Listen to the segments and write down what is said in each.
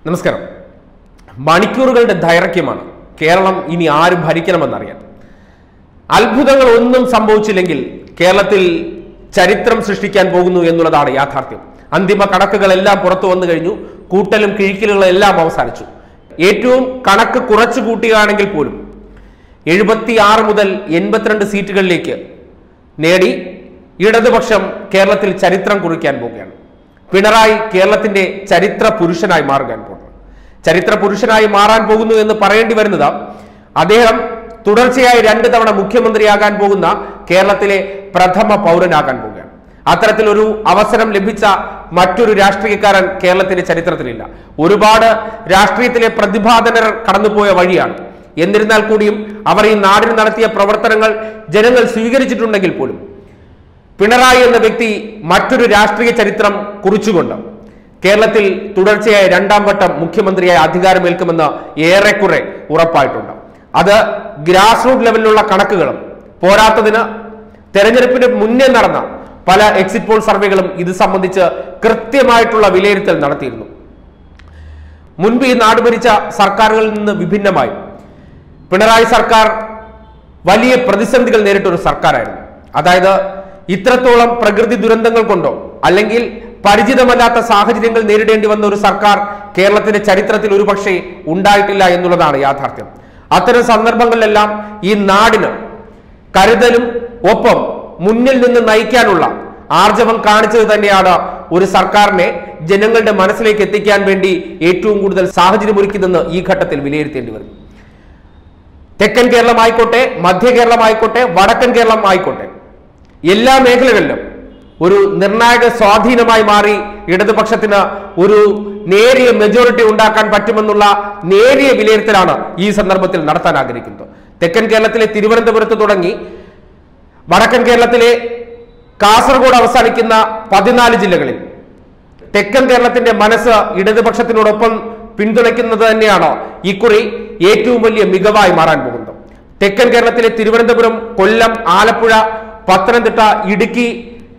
നമസ്കാരം മണിക്കൂറുകളുടെ ദൈർഘ്യമാണ് കേരളം ഇനി ആര് ഭരിക്കണമെന്നറിയാൻ അത്ഭുതങ്ങൾ ഒന്നും സംഭവിച്ചില്ലെങ്കിൽ കേരളത്തിൽ ചരിത്രം സൃഷ്ടിക്കാൻ പോകുന്നു എന്നുള്ളതാണ് യാഥാർത്ഥ്യം അന്തിമ കണക്കുകളെല്ലാം പുറത്തു വന്നു കഴിഞ്ഞു കൂട്ടലും കിഴിക്കലുകളും എല്ലാം അവസാനിച്ചു ഏറ്റവും കണക്ക് കുറച്ചു കൂട്ടുകയാണെങ്കിൽ പോലും എഴുപത്തി ആറ് മുതൽ എൺപത്തിരണ്ട് സീറ്റുകളിലേക്ക് നേടി ഇടതുപക്ഷം കേരളത്തിൽ ചരിത്രം കുറിക്കാൻ പോവുകയാണ് പിണറായി കേരളത്തിന്റെ ചരിത്ര പുരുഷനായി മാറുവാൻ പോകുന്നു ചരിത്ര പുരുഷനായി മാറാൻ പോകുന്നു എന്ന് പറയേണ്ടി വരുന്നത് അദ്ദേഹം തുടർച്ചയായി രണ്ട് തവണ മുഖ്യമന്ത്രിയാകാൻ പോകുന്ന കേരളത്തിലെ പ്രഥമ പൗരനാകാൻ പോവുകയാണ് അത്തരത്തിലൊരു അവസരം ലഭിച്ച മറ്റൊരു രാഷ്ട്രീയക്കാരൻ കേരളത്തിന്റെ ചരിത്രത്തിലില്ല ഒരുപാട് രാഷ്ട്രീയത്തിലെ പ്രതിഭാധനർ കടന്നുപോയ വഴിയാണ് എന്നിരുന്നാൽ കൂടിയും അവർ ഈ നാടിന് നടത്തിയ പ്രവർത്തനങ്ങൾ ജനങ്ങൾ സ്വീകരിച്ചിട്ടുണ്ടെങ്കിൽ പോലും പിണറായി എന്ന വ്യക്തി മറ്റൊരു രാഷ്ട്രീയ ചരിത്രം കുറിച്ചുകൊണ്ട് കേരളത്തിൽ തുടർച്ചയായ രണ്ടാം വട്ടം മുഖ്യമന്ത്രിയായി അധികാരമേൽക്കുമെന്ന് ഏറെക്കുറെ ഉറപ്പായിട്ടുണ്ട് അത് ഗ്രാസ് റൂട്ട് ലെവലിലുള്ള കണക്കുകളും പോരാത്തതിന് തെരഞ്ഞെടുപ്പിന് മുന്നേ നടന്ന പല എക്സിറ്റ് പോൾ സർവേകളും ഇത് സംബന്ധിച്ച് കൃത്യമായിട്ടുള്ള വിലയിരുത്തൽ നടത്തിയിരുന്നു മുൻപ് ഈ നാട് ഭരിച്ച സർക്കാരുകളിൽ നിന്ന് വിഭിന്നമായി പിണറായി സർക്കാർ വലിയ പ്രതിസന്ധികൾ നേരിട്ട ഒരു സർക്കാരായിരുന്നു അതായത് ഇത്രത്തോളം പ്രകൃതി ദുരന്തങ്ങൾ കൊണ്ടോ അല്ലെങ്കിൽ പരിചിതമല്ലാത്ത സാഹചര്യങ്ങൾ നേരിടേണ്ടി വന്ന ഒരു സർക്കാർ കേരളത്തിന്റെ ചരിത്രത്തിൽ ഒരുപക്ഷെ ഉണ്ടായിട്ടില്ല എന്നുള്ളതാണ് യാഥാർത്ഥ്യം അത്തരം സന്ദർഭങ്ങളിലെല്ലാം ഈ നാടിന് കരുതലും ഒപ്പം മുന്നിൽ നിന്ന് നയിക്കാനുള്ള ആർജവം കാണിച്ചത് തന്നെയാണ് ഒരു സർക്കാരിനെ ജനങ്ങളുടെ മനസ്സിലേക്ക് എത്തിക്കാൻ വേണ്ടി ഏറ്റവും കൂടുതൽ സാഹചര്യമൊരുക്കിയതെന്ന് ഈ ഘട്ടത്തിൽ വിലയിരുത്തേണ്ടി വരുന്നു തെക്കൻ കേരളം ആയിക്കോട്ടെ മധ്യ കേരളം ആയിക്കോട്ടെ വടക്കൻ കേരളം ആയിക്കോട്ടെ എല്ലാ മേഖലകളിലും ഒരു നിർണായക സ്വാധീനമായി മാറി ഇടതുപക്ഷത്തിന് ഒരു നേരിയ മെജോറിറ്റി ഉണ്ടാക്കാൻ പറ്റുമെന്നുള്ള നേരിയ വിലയിരുത്തലാണ് ഈ സന്ദർഭത്തിൽ നടത്താൻ ആഗ്രഹിക്കുന്നത് തെക്കൻ കേരളത്തിലെ തിരുവനന്തപുരത്ത് തുടങ്ങി വടക്കൻ കേരളത്തിലെ കാസർഗോഡ് അവസാനിക്കുന്ന പതിനാല് ജില്ലകളിൽ തെക്കൻ കേരളത്തിന്റെ മനസ്സ് ഇടതുപക്ഷത്തിനോടൊപ്പം പിന്തുണയ്ക്കുന്നത് തന്നെയാണ് ഇക്കുറി ഏറ്റവും വലിയ മികവായി മാറാൻ പോകുന്നത് തെക്കൻ കേരളത്തിലെ തിരുവനന്തപുരം കൊല്ലം ആലപ്പുഴ പത്തനംതിട്ട ഇടുക്കി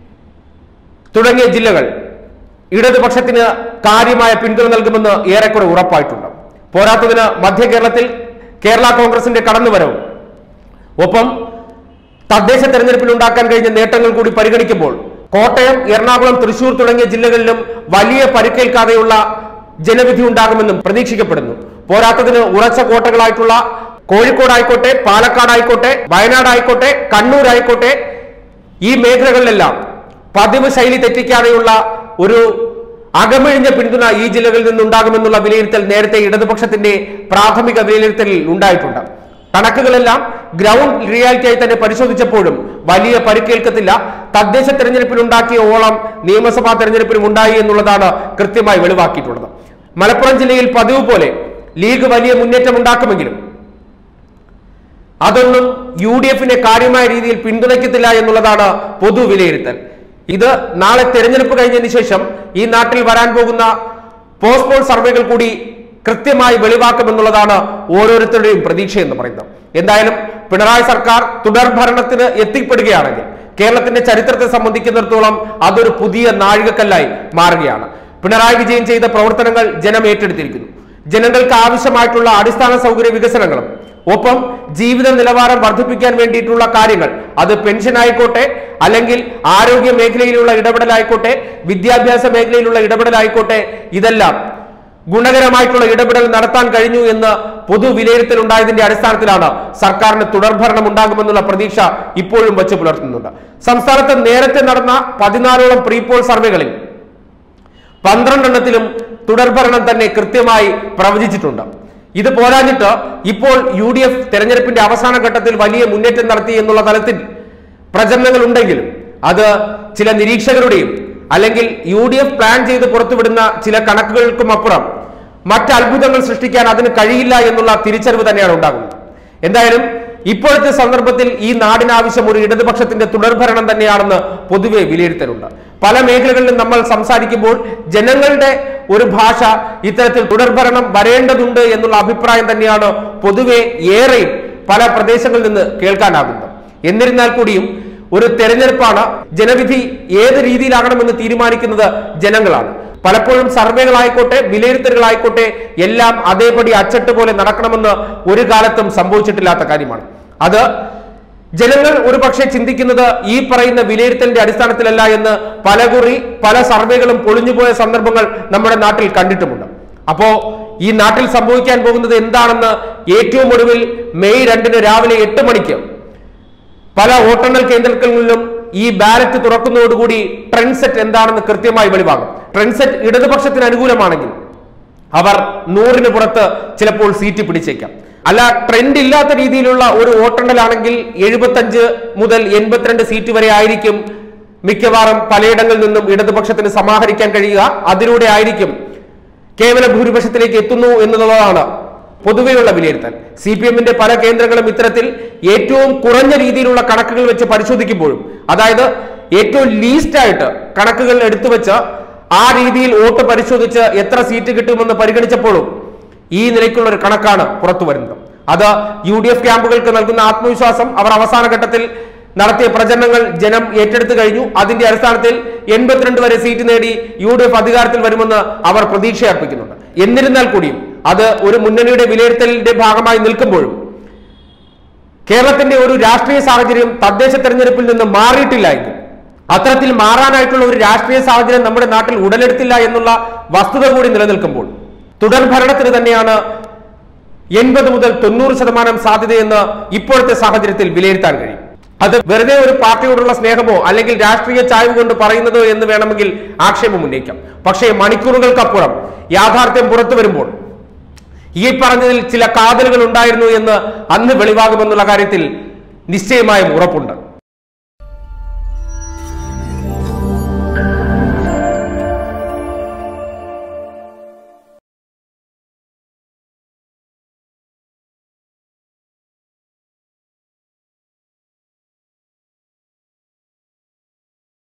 തുടങ്ങിയ ജില്ലകൾ ഇടതുപക്ഷത്തിന് കാര്യമായ പിന്തുണ നൽകുമെന്ന് ഏറെക്കുറെ ഉറപ്പായിട്ടുണ്ട് പോരാത്തതിന് മധ്യ കേരളത്തിൽ കേരള കോൺഗ്രസിന്റെ കടന്നുവരവും ഒപ്പം തദ്ദേശ തെരഞ്ഞെടുപ്പിൽ ഉണ്ടാക്കാൻ കഴിഞ്ഞ നേട്ടങ്ങൾ കൂടി പരിഗണിക്കുമ്പോൾ കോട്ടയം എറണാകുളം തൃശൂർ തുടങ്ങിയ ജില്ലകളിലും വലിയ പരിക്കേൽക്കാതെയുള്ള ജനവിധി ഉണ്ടാകുമെന്നും പ്രതീക്ഷിക്കപ്പെടുന്നു പോരാത്തതിന് ഉറച്ച കോട്ടകളായിട്ടുള്ള കോഴിക്കോടായിക്കോട്ടെ പാലക്കാടായിക്കോട്ടെ വയനാടായിക്കോട്ടെ കണ്ണൂരായിക്കോട്ടെ ഈ മേഖലകളിലെല്ലാം പതിവ് ശൈലി തെറ്റിക്കാതെയുള്ള ഒരു അകമിഴിഞ്ഞ പിന്തുണ ഈ ജില്ലകളിൽ നിന്നുണ്ടാകുമെന്നുള്ള വിലയിരുത്തൽ നേരത്തെ ഇടതുപക്ഷത്തിന്റെ പ്രാഥമിക വിലയിരുത്തലിൽ ഉണ്ടായിട്ടുണ്ട് കണക്കുകളെല്ലാം ഗ്രൗണ്ട് റിയാലിറ്റി ആയി തന്നെ പരിശോധിച്ചപ്പോഴും വലിയ പരിക്കേൽക്കത്തില്ല തദ്ദേശ തെരഞ്ഞെടുപ്പിൽ ഉണ്ടാക്കിയ ഓളം നിയമസഭാ തെരഞ്ഞെടുപ്പിലും ഉണ്ടായി എന്നുള്ളതാണ് കൃത്യമായി വെളിവാക്കിയിട്ടുള്ളത് മലപ്പുറം ജില്ലയിൽ പതിവ് പോലെ ലീഗ് വലിയ മുന്നേറ്റം ഉണ്ടാക്കുമെങ്കിലും അതൊന്നും യു ഡി എഫിനെ കാര്യമായ രീതിയിൽ പിന്തുണയ്ക്കത്തില്ല എന്നുള്ളതാണ് പൊതു വിലയിരുത്തൽ ഇത് നാളെ തെരഞ്ഞെടുപ്പ് കഴിഞ്ഞതിന് ശേഷം ഈ നാട്ടിൽ വരാൻ പോകുന്ന പോസ്റ്റ്പോൾ സർവേകൾ കൂടി കൃത്യമായി വെളിവാക്കുമെന്നുള്ളതാണ് ഓരോരുത്തരുടെയും പ്രതീക്ഷ എന്ന് പറയുന്നത് എന്തായാലും പിണറായി സർക്കാർ തുടർ ഭരണത്തിന് എത്തിപ്പെടുകയാണെങ്കിൽ കേരളത്തിന്റെ ചരിത്രത്തെ സംബന്ധിക്കുന്നിടത്തോളം അതൊരു പുതിയ നാഴികക്കല്ലായി മാറുകയാണ് പിണറായി വിജയൻ ചെയ്ത പ്രവർത്തനങ്ങൾ ജനം ഏറ്റെടുത്തിരിക്കുന്നു ജനങ്ങൾക്ക് ആവശ്യമായിട്ടുള്ള അടിസ്ഥാന സൗകര്യ വികസനങ്ങളും ഒപ്പം ജീവിത നിലവാരം വർദ്ധിപ്പിക്കാൻ വേണ്ടിയിട്ടുള്ള കാര്യങ്ങൾ അത് പെൻഷൻ ആയിക്കോട്ടെ അല്ലെങ്കിൽ ആരോഗ്യ മേഖലയിലുള്ള ഇടപെടലായിക്കോട്ടെ വിദ്യാഭ്യാസ മേഖലയിലുള്ള ഇടപെടലായിക്കോട്ടെ ഇതെല്ലാം ഗുണകരമായിട്ടുള്ള ഇടപെടൽ നടത്താൻ കഴിഞ്ഞു എന്ന് പൊതു വിലയിരുത്തൽ ഉണ്ടായതിന്റെ അടിസ്ഥാനത്തിലാണ് സർക്കാരിന് തുടർഭരണം ഉണ്ടാകുമെന്നുള്ള പ്രതീക്ഷ ഇപ്പോഴും വച്ചു പുലർത്തുന്നുണ്ട് സംസ്ഥാനത്ത് നേരത്തെ നടന്ന പതിനാലോളം പ്രീപോൾ സർവേകളിൽ പന്ത്രണ്ടെണ്ണത്തിലും തുടർഭരണം തന്നെ കൃത്യമായി പ്രവചിച്ചിട്ടുണ്ട് ഇത് പോരാഞ്ഞിട്ട് ഇപ്പോൾ യു ഡി എഫ് തെരഞ്ഞെടുപ്പിന്റെ അവസാന ഘട്ടത്തിൽ വലിയ മുന്നേറ്റം നടത്തി എന്നുള്ള തലത്തിൽ പ്രചരണങ്ങൾ ഉണ്ടെങ്കിലും അത് ചില നിരീക്ഷകരുടെയും അല്ലെങ്കിൽ യു ഡി എഫ് പ്ലാൻ ചെയ്ത് പുറത്തുവിടുന്ന ചില കണക്കുകൾക്കും അപ്പുറം മറ്റ് അത്ഭുതങ്ങൾ സൃഷ്ടിക്കാൻ അതിന് കഴിയില്ല എന്നുള്ള തിരിച്ചറിവ് തന്നെയാണ് ഉണ്ടാകുന്നത് എന്തായാലും ഇപ്പോഴത്തെ സന്ദർഭത്തിൽ ഈ നാടിനാവശ്യം ഒരു ഇടതുപക്ഷത്തിന്റെ തുടർഭരണം തന്നെയാണെന്ന് പൊതുവെ വിലയിരുത്തലുണ്ട് പല മേഖലകളിലും നമ്മൾ സംസാരിക്കുമ്പോൾ ജനങ്ങളുടെ ഒരു ഭാഷ ഇത്തരത്തിൽ തുടർഭരണം വരേണ്ടതുണ്ട് എന്നുള്ള അഭിപ്രായം തന്നെയാണ് പൊതുവെ ഏറെയും പല പ്രദേശങ്ങളിൽ നിന്ന് കേൾക്കാനാകുന്നത് എന്നിരുന്നാൽ കൂടിയും ഒരു തെരഞ്ഞെടുപ്പാണ് ജനവിധി ഏത് രീതിയിലാകണമെന്ന് തീരുമാനിക്കുന്നത് ജനങ്ങളാണ് പലപ്പോഴും സർവേകളായിക്കോട്ടെ വിലയിരുത്തലുകളായിക്കോട്ടെ എല്ലാം അതേപടി അച്ചട്ട് പോലെ നടക്കണമെന്ന് ഒരു കാലത്തും സംഭവിച്ചിട്ടില്ലാത്ത കാര്യമാണ് അത് ജനങ്ങൾ ഒരുപക്ഷെ ചിന്തിക്കുന്നത് ഈ പറയുന്ന വിലയിരുത്തലിന്റെ അടിസ്ഥാനത്തിലല്ല എന്ന് പലകുറി പല സർവേകളും പൊളിഞ്ഞുപോയ സന്ദർഭങ്ങൾ നമ്മുടെ നാട്ടിൽ കണ്ടിട്ടുമുണ്ട് അപ്പോ ഈ നാട്ടിൽ സംഭവിക്കാൻ പോകുന്നത് എന്താണെന്ന് ഏറ്റവും ഒടുവിൽ മെയ് രണ്ടിന് രാവിലെ എട്ട് മണിക്ക് പല വോട്ടെണ്ണൽ കേന്ദ്രങ്ങളിലും ഈ ബാലറ്റ് തുറക്കുന്നതോടുകൂടി ട്രെൻഡ് സെറ്റ് എന്താണെന്ന് കൃത്യമായി വെളിവാകും ട്രെൻഡ് സെറ്റ് ഇടതുപക്ഷത്തിന് അനുകൂലമാണെങ്കിൽ അവർ നൂറിന് പുറത്ത് ചിലപ്പോൾ സീറ്റ് പിടിച്ചേക്കാം അല്ല ട്രെൻഡ് ഇല്ലാത്ത രീതിയിലുള്ള ഒരു വോട്ടെണ്ണലാണെങ്കിൽ എഴുപത്തഞ്ച് മുതൽ എൺപത്തിരണ്ട് സീറ്റ് വരെ ആയിരിക്കും മിക്കവാറും പലയിടങ്ങളിൽ നിന്നും ഇടതുപക്ഷത്തിന് സമാഹരിക്കാൻ കഴിയുക അതിലൂടെ ആയിരിക്കും കേവല ഭൂരിപക്ഷത്തിലേക്ക് എത്തുന്നു എന്നുള്ളതാണ് പൊതുവെയുള്ള വിലയിരുത്തൽ സി പി എമ്മിന്റെ പല കേന്ദ്രങ്ങളും ഇത്തരത്തിൽ ഏറ്റവും കുറഞ്ഞ രീതിയിലുള്ള കണക്കുകൾ വെച്ച് പരിശോധിക്കുമ്പോഴും അതായത് ഏറ്റവും ലീസ്റ്റ് ആയിട്ട് കണക്കുകൾ എടുത്തു വെച്ച് ആ രീതിയിൽ വോട്ട് പരിശോധിച്ച് എത്ര സീറ്റ് കിട്ടുമെന്ന് പരിഗണിച്ചപ്പോഴും ഈ നിലയ്ക്കുള്ള ഒരു കണക്കാണ് പുറത്തു വരുന്നത് അത് യു ഡി എഫ് ക്യാമ്പുകൾക്ക് നൽകുന്ന ആത്മവിശ്വാസം അവർ അവസാന ഘട്ടത്തിൽ നടത്തിയ പ്രചരണങ്ങൾ ജനം ഏറ്റെടുത്തു കഴിഞ്ഞു അതിന്റെ അടിസ്ഥാനത്തിൽ എൺപത്തിരണ്ട് വരെ സീറ്റ് നേടി യു ഡി എഫ് അധികാരത്തിൽ വരുമെന്ന് അവർ പ്രതീക്ഷ അർപ്പിക്കുന്നുണ്ട് എന്നിരുന്നാൽ കൂടിയും അത് ഒരു മുന്നണിയുടെ വിലയിരുത്തലിന്റെ ഭാഗമായി നിൽക്കുമ്പോഴും കേരളത്തിന്റെ ഒരു രാഷ്ട്രീയ സാഹചര്യം തദ്ദേശ തെരഞ്ഞെടുപ്പിൽ നിന്ന് മാറിയിട്ടില്ല എങ്കിൽ അത്തരത്തിൽ മാറാനായിട്ടുള്ള ഒരു രാഷ്ട്രീയ സാഹചര്യം നമ്മുടെ നാട്ടിൽ ഉടലെടുത്തില്ല എന്നുള്ള വസ്തുത കൂടി നിലനിൽക്കുമ്പോൾ തുടർ ഭരണത്തിന് തന്നെയാണ് എൺപത് മുതൽ തൊണ്ണൂറ് ശതമാനം സാധ്യതയെന്ന് ഇപ്പോഴത്തെ സാഹചര്യത്തിൽ വിലയിരുത്താൻ കഴിയും അത് വെറുതെ ഒരു പാർട്ടിയോടുള്ള സ്നേഹമോ അല്ലെങ്കിൽ രാഷ്ട്രീയ ചായ്വ് കൊണ്ട് പറയുന്നതോ എന്ന് വേണമെങ്കിൽ ആക്ഷേപം ഉന്നയിക്കാം പക്ഷേ മണിക്കൂറുകൾക്കപ്പുറം യാഥാർത്ഥ്യം പുറത്തു വരുമ്പോൾ ഈ പറഞ്ഞതിൽ ചില കാതലുകൾ ഉണ്ടായിരുന്നു എന്ന് അന്ന് വെളിവാകുമെന്നുള്ള കാര്യത്തിൽ നിശ്ചയമായും ഉറപ്പുണ്ട്